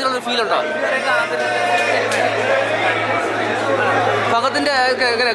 രീതിയിലുള്ള ഫീൽ ഉണ്ടോ ഭഗത്തിന്റെ ഒക്കെ എങ്ങനെ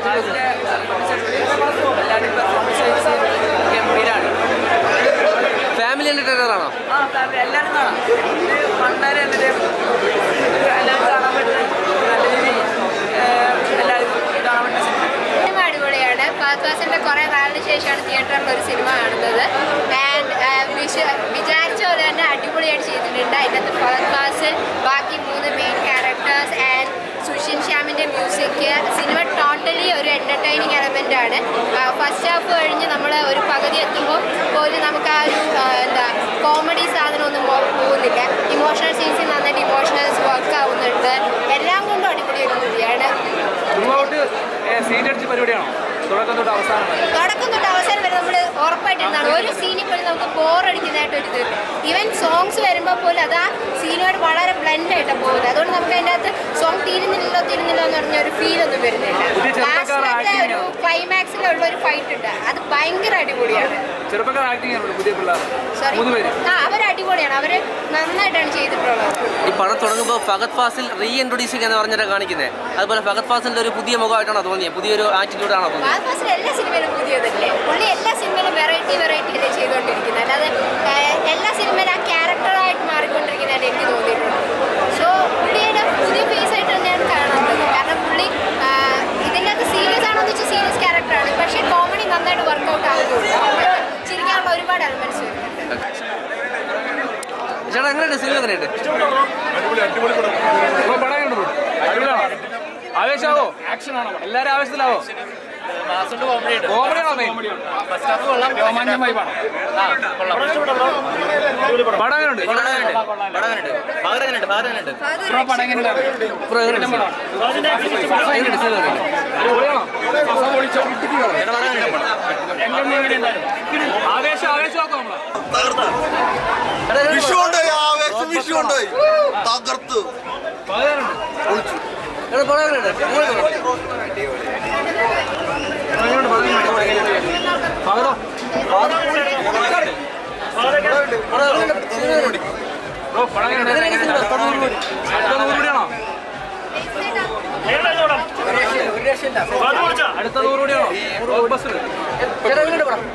ഗംഭീരാണ് ഫാമിലി എന്റർടൈനർ ആണോ ആ ഫാമിലി എല്ലാവരും കാണാം ഇത് പണ്ടാരെ എന്നിട്ട് എല്ലാവരും കാണാൻ പറ്റുന്ന നല്ല രീതിയിൽ എല്ലാവരും കാണാൻ പറ്റുന്ന സിനിമ സിനിമ അടിപൊളിയാണ് ഫാസ്റ്റിന്റെ കുറെ നാളിന് ശേഷമാണ് തിയേറ്ററിൽ ഒരു സിനിമ കാണുന്നത് ആൻഡ് വിചാരിച്ച പോലെ തന്നെ അടിപൊളിയായിട്ട് ചെയ്തിട്ടുണ്ട് അതിനകത്ത് ഫഹദ് ഫാസിൽ ബാക്കി മൂന്ന് മെയിൻ ക്യാരക്ടേഴ്സ് ആൻഡ് സുഷിൻ ശ്യാമിന്റെ മ്യൂസിക് സിനിമ ടോട്ടലി ഒരു എന്റർടൈനിങ് എലമെന്റ് ആണ് ഫസ്റ്റ് ഹാഫ് കഴിഞ്ഞ് നമ്മൾ ഒരു പകുതി എത്തുമ്പോൾ പോലും നമുക്ക് ആ ഒരു ആ, എന്താ കോമഡി സാധനമൊന്നും പോ- പോകുന്നില്ല ഇമോഷണൽ സീൻസിൽ നന്നായിട്ട് ഇമോഷണൽസ് വർക്ക് ആവുന്നുണ്ട് എല്ലാം കൊണ്ടും അടിപൊളി ഒരു മൂവിയാണ് ത്രൂഔട്ട് സീറ്റ് അടിച്ച പരിപാടിയാണോ തുടക്കം തൊട്ട് അവസാനം വരെ തുടക്കം തൊട്ട് അവസാനം വരെ നമ്മൾ ഉറപ്പായിട്ടിരുന്നാണ് ഒരു സീനിൽ പോലും നമുക്ക് ബോറടിക്കുന്നതായിട്ട് ഒരു ഇത് ഈവൻ സോങ്സ് വരുമ്പോൾ പോലും അത് ആ സീനുമായിട്ട് വളരെ ബ്ലെൻഡ് ആയിട്ടാണ് പോകുന്നത് അതുകൊണ്ട് നമുക്ക് അതിൻ്റെ അകത്ത് സോങ് തീരുന്നില്ലല്ലോ തീരുന്നില്ലോ എന്ന് പറഞ്ഞ ഒരു ഫീൽ ഒന്നും വരുന്നില്ല പുതിയ ചെറുപ്പക്കാർ ലാസ്റ്റിലത്തെ acting ഒരു ക്ലൈമാക്സിലുള്ള ഒരു ഫൈറ്റ് ഉണ്ട് അത് ഭയങ്കര അടിപൊളിയാണ് ചെറുപ്പക്കാർ ആക്ടിങ് ആണ് പുതിയ പിള്ളേർ സോറി മൂന്ന് പേര് ആ അവർ അടിപൊളിയാണ് അവർ നന്നായിട്ടാണ് ചെയ്തിട്ടുള്ളത് ഈ പടം തുടങ്ങുമ്പോൾ ഫഗത് ഫാസിൽ റീ ഇൻട്രൊഡ്യൂസിംഗ് എന്ന് പറഞ്ഞിട്ടാണ് കാണിക്കുന്നത് അതുപോലെ ഫഗത് ഫാസിലിന്റെ ഒരു പുതിയ മുഖമായിട്ടാണോ തോന്നിയത് പുതിയൊരു ആറ്റിറ്റ്യൂഡാണോ തോന്നിയത് ബാൽഫാസിൽ എല്ലാ സിനിമയിലും പുതിയതല്ലേ പുള്ളി എല്ലാ സിനിമയിലും വെറൈറ്റി വെറൈറ്റി അല്ലേ ചെയ്തുകൊണ്ടിരിക്കുന്നത് അല്ലാതെ ഏഹ്, എല്ലാ സിനിമയിലും ആ ക്യാരക്ടറായിട്ട് മാറിക്കൊണ്ടിരിക്കുന്നതായിട്ട് എനിക്ക് തോന്നിയിട്ടുണ്ട് സോ പുള്ളിയുടെ പുതിയ ഫേസ് ആയിട്ട് തന്നെയാണ് കാണുന്നത് കാരണം പുള്ളി ആഹ്, ഇതിൻ്റെ അകത്ത് സീരിയസ് ആണോ എന്ന് വെച്ചാൽ സീരിയസ് ക്യാരക്ടറാണ് പക്ഷേ കോമഡി നന്നായിട്ട് വർക്കൗട്ട് ആകുന്നുണ്ട് ചിരിക്കാനുള്ള ഒരുപാട് എലമെന്റ്സ് വരുന്നുണ്ട് ചേട്ടാ എങ്ങനെയുണ്ട് സിനിമ എങ്ങനെയുണ്ട് ബ്രോ പടം കണ്ടു അടിപൊളിയാണോ ആവേശമാവോ എല്ലാരും ആവേശത്തിലാവോ കോമഡിയാണോ മെയിൻ രോമാഞ്ചം വൈബാണോ പടം എങ്ങനെയുണ്ട് ബ്രോ പടം എങ്ങനെയുണ്ട് ബ്രോ എങ്ങനെയുണ്ട് സിനിമ? എങ്ങനെയുണ്ട് സിനിമ എങ്ങനെയുണ്ട്? അടിപൊളിയാണോ ആവേശം ആവേശമാക്കോ നമ്മളെ ചേട്ടാ, എങ്ങനെയുണ്ട്? വിഷു ഉണ്ടായി ആവേശം വിഷു ഉണ്ടായി തകർത്ത് പകരുണ്ട് ചേട്ടാ, പടം എങ്ങനെയുണ്ട്? എങ്ങനെയുണ്ട്? പകരോ പടം എങ്ങനെയുണ്ട്? സിനിമ എങ്ങനെയുണ്ട്? ബ്രോ പടം എങ്ങനെയുണ്ട് എങ്ങനെയുണ്ട് സിനിമ? പടം എങ്ങനെയുണ്ട്? അടുത്ത നൂറ് കൂടിയാണോ അടുത്ത നൂറ് കൂടിയാണോ ബ്ലോക്ക് ബസ്റ്റർ ചേട്ടാ എങ്ങനെയുണ്ട് പടം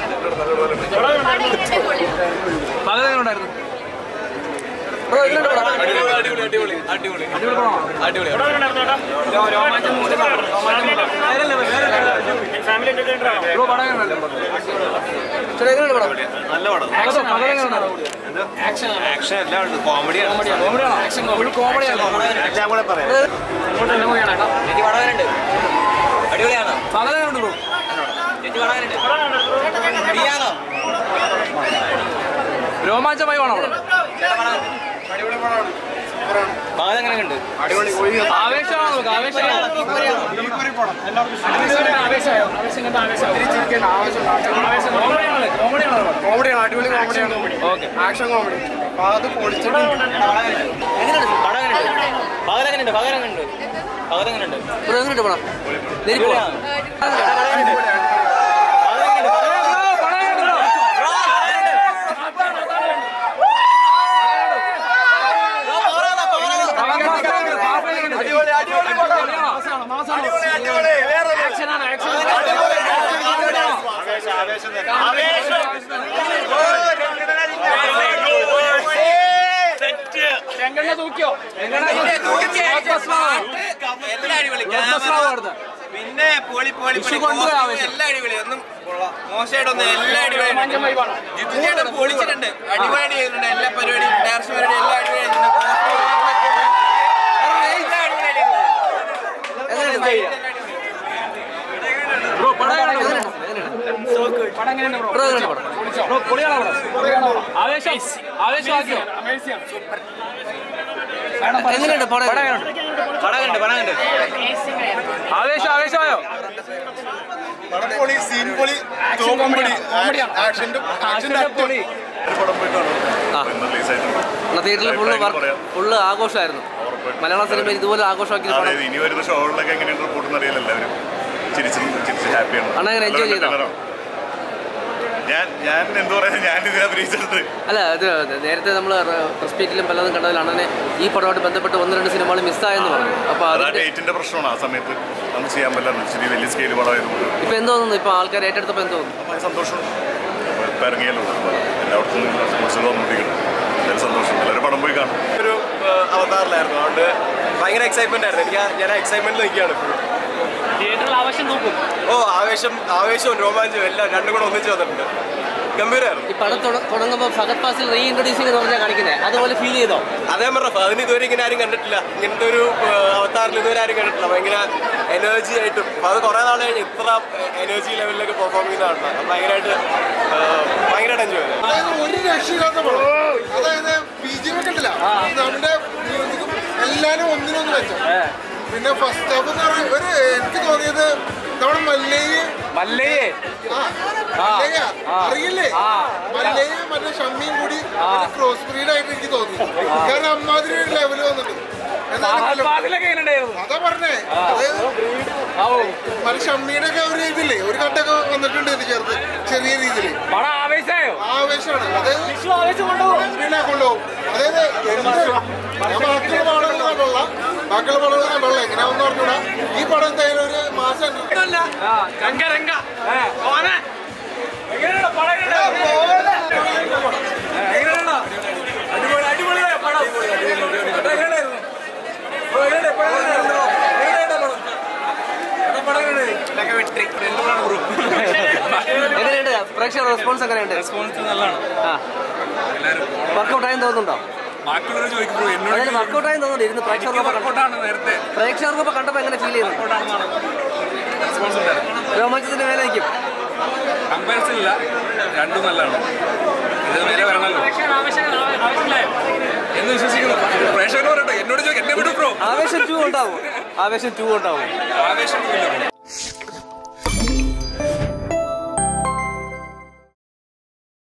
പകരം എങ്ങനെ ഉണ്ടായിരുന്നു ബ്രോ എങ്ങനെയുണ്ട് പടം അടിപൊളി പടമാണോ ബ്രോ പടം എങ്ങനെ ഉണ്ടായിരുന്നു ചേട്ടാ എങ്ങനെയുണ്ട് പടം പകരം പകരം എങ്ങനെ ഉണ്ടായിരുന്നു ആക്ഷൻ എല്ലാം ഉണ്ട് കോമഡിയാണ് കോമഡിയാണോ ഫുൾ കോമഡിയാണോ എല്ലാം കൂടെ പറയാം പകരം എങ്ങനെ ഉണ്ട് ബ്രോ രോമാഞ്ചമായി വേണോ ആവേശമാണോ നമുക്ക് ആവേശമാണോ കോമഡിയാണല്ലേ കോമഡിയാണോ കോമഡിയാണ് അടിപൊളി കോമഡിയാണ് ഓക്കെ ആക്ഷൻ കോമഡി അപ്പൊ അത് പൊളിച്ചിട്ട് ബ്രോ എങ്ങനെയുണ്ട് പടം നെരിപ്പോ പിന്നെ പൊളി പൊളി വിഷു കൊണ്ടുപോയി ആവേശം. എല്ലാ അടിപൊളി ഒന്നും മോശമായിട്ടൊന്നും എല്ലാ അടിപൊളി ജിത്തു ചേട്ടൻ പൊളിച്ചിട്ടുണ്ട് അടിപൊളി ചെയ്തിട്ടുണ്ട് എല്ലാ പരിപാടിയും ഡയറക്ഷൻ പരിപാടി എല്ലാ അടിപൊളി ചെയ്തിട്ടുണ്ട് എല്ലാ അടിപൊളി ബ്രോ പടം എങ്ങനെ ഉണ്ട്? ബ്രോ എങ്ങനെയുണ്ട് പടം ബ്രോ പൊളിയാണോ ബ്രോ ആവേശം ആവേശമാക്കിയോ എങ്ങനെയുണ്ട് പടം എങ്ങനെയുണ്ട്? പടകണ്ട് പടകണ്ട് ആവേശം ആവേശമായോ പൊളി സീൻ പൊളി കോമഡി ആക്ഷന്റെ ആക്ഷന്റെ പൊളി ആ എന്നാ തിയേറ്ററിൽ ഫുള്ള് ഫുള്ള് ആഘോഷമായിരുന്നു മലയാള സിനിമയിൽ ഇതുപോലെ ആഘോഷമാക്കിയ പടം അതായത് ഇനി വരുന്ന ഷോകളിലൊക്കെ എങ്ങനെയുണ്ട് റിപ്പോർട്ട് അറിയില്ല എല്ലാവരും ചിരിച്ചും ചിരിച്ച് ഹാപ്പിയാണ് അണ്ണാ എങ്ങനെ enjoy ചെയ്തോ? ഞാൻ ഞാൻ എന്താ പറയാ ഞാൻ ഇതിനെ അഭിനയിച്ചിട്ടുണ്ട് അല്ല ഇത് നേരത്തെ നമ്മൾ പ്രസ് മീറ്റിലും പലതും കണ്ടതിലാണ് തന്നെ ഈ പടമായിട്ട് ബന്ധപ്പെട്ട് ഒന്ന് രണ്ട് സിനിമകൾ മിസ്സായെന്ന് പറഞ്ഞു അപ്പോൾ അത് ആ അതിന്റെ ഡേറ്റിന്റെ പ്രശ്നമാണ് ആ സമയത്ത് നമുക്ക് ചെയ്യാൻ പറ്റില്ല ഇച്ചിരി വലിയ സ്കെയിൽ പടമായതുകൊണ്ട് ഇപ്പൊ എന്തോ തോന്നുന്നു ഇപ്പൊ ആൾക്കാർ ഏറ്റെടുത്തപ്പോൾ എന്തോ തോന്നുന്നു അപ്പോൾ സന്തോഷമുണ്ട് അപ്പോൾ ഇപ്പം ഇറങ്ങിയല്ലോ എല്ലായിടത്തും സ്പോർട്സുകൾ വന്നുകൊണ്ടിരിക്കണം എന്തായാലും സന്തോഷം എല്ലാവരും പടം പോയി കാണും ഒരു അവതാറിലായിരുന്നു അതുകൊണ്ട് ഭയങ്കര എക്സൈറ്റ്മെന്റ് ആയിരുന്നു എനിക്ക് ആ- ഞാൻ എക്സൈറ്റ്മെന്റിൽ നിൽക്കുകയാണ് ഇപ്പോഴും തിയേറ്ററിൽ ആവശ്യം നോക്കും ഓ ആവേശം ആവേശവും രോമാഞ്ചവും എല്ലാം രണ്ടും കൂടെ ഒന്നിച്ച് വന്നിട്ടുണ്ട് ഗംഭീരമായിരുന്നു ഈ പടം തുട- തുടങ്ങുമ്പോൾ ഫഹദ് ഫാസിൽ റീ ഇൻട്രൊഡ്യൂസിംഗ് എന്ന് പറഞ്ഞാൽ കാണിക്കുന്നത് അതുപോലെ ഫീൽ ചെയ്തോ അതേ പറഞ്ഞ അതിന് ഇതുവരെ ഇങ്ങനെ ആരും കണ്ടിട്ടില്ല ഇങ്ങനത്തെ ഒരു അവതാറിൽ ഇതുവരെ ആരും കണ്ടിട്ടില്ല ഭയങ്കര എനർജി ആയിട്ടും അപ്പൊ അത് കുറെ നാൾ കഴിഞ്ഞ് ഇത്ര എനർജി ലെവലിലൊക്കെ പെർഫോം ചെയ്യുന്ന കാണണം അത് ഭയങ്കരമായിട്ട് ഭയങ്കരമായിട്ട് എൻജോയ് ചെയ്തു അതായത് ഒരു രക്ഷയില്ലാത്ത പടം അതായത് ബി ജി എം ഒക്കെ ഉണ്ടല്ല നമ്മുടെ മ്യൂസിക്കും എല്ലാരും ഒന്നിനൊന്ന് വെച്ചു പിന്നെ ഫസ്റ്റ് ഹാഫ് എന്ന് പറഞ്ഞാൽ ഒരു എനിക്ക് തോന്നിയത് നമ്മുടെ മല്ലയ്യ മല്ലയെ ആ, മല്ലയ്യ അറിയില്ലേ മല്ലയ്യ മറ്റേ ഷമ്മിയും കൂടി ക്രോസ് ബ്രീഡ് ആയിട്ട് എനിക്ക് തോന്നി കാരണം അമ്മാതിരി ഒരു ലെവൽ വന്നിട്ടുണ്ട് എന്നാലും ഫാസിലൊക്കെ എങ്ങനെ ഉണ്ടായിരുന്നു അതാ പറഞ്ഞേ അതായത് മറ്റേ ഷമ്മിയുടെ ഒക്കെ ഒരു ഇതില്ലേ ഒരു കട്ടൊക്കെ വന്നിട്ടുണ്ട് ഇത് ചേർത്ത് ചെറിയ രീതിയിൽ പടം ആവേശമായോ ആവേശമാണ് അതായത് വിഷു ആവേശം കൊണ്ടുപോകും പിന്നെ കൊണ്ടുപോകും അതായത് എന്ത് ഞാൻ ബാക്കിയുള്ള പടങ്ങൾ കണ്ടുള്ള ബാക്കിയുള്ള പടങ്ങൾ കണ്ടുള്ള എങ്ങനെയാണെന്ന് പറഞ്ഞൂടാ ഈ പടം എന്തായാലും ഒരു മാസം രംഗ രംഗ ഓനെ എങ്ങനെയാണ് പടം എങ്ങനെയുണ്ട്? എങ്ങനെയാണ് അടിപൊളി അടിപൊളിയായ പടം എങ്ങനെയായിരുന്നു ഓ, എങ്ങനെയുണ്ട്? പടം എങ്ങനെയുണ്ട്? എങ്ങനെയുണ്ട് പടം? പടം എങ്ങനെയുണ്ട്? എങ്ങനെയുണ്ട് പ്രേക്ഷക റെസ്പോൺസ് എങ്ങനെയുണ്ട് റെസ്പോൺസ് നല്ലതാണ് ആ വർക്കൗട്ട് ആയെന്ന് തോന്നുന്നുണ്ടോ ബാക്കിയുള്ളവർ ചോദിക്കുമ്പോൾ എന്നോട് അതായത് വർക്കൗട്ട് ആയെന്ന് തോന്നുന്നു ഇരുന്ന് പ്രേക്ഷകർക്കൊപ്പം കണ്ടു വർക്കൗട്ടാണ് നേരത്തെ പ്രേക്ഷകർക്കൊപ്പം കണ്ടപ്പോൾ എങ്ങനെ ഫീൽ ചെയ്യുന്നു വർക്കൗട്ടാണെന്നാണ് റെസ്പോൺസ് ഉണ്ടായിരുന്നു രോമാഞ്ചത്തിന്റെ മേലെ നിൽക്കും കമ്പാരിസൺ ഇല്ല രണ്ടും നല്ലതാണ് ഇത് മേലെ വരണമല്ലോ എന്ന് വിശ്വസിക്കുന്നു പ്രേക്ഷകർ പറയട്ടെ എന്നോട് ചോദിക്കും എന്നെ വിടും ബ്രോ ആവേശം ടു ഉണ്ടാവും ആവേശം ടു ഉണ്ടാവും ആവേശം ഇല്ല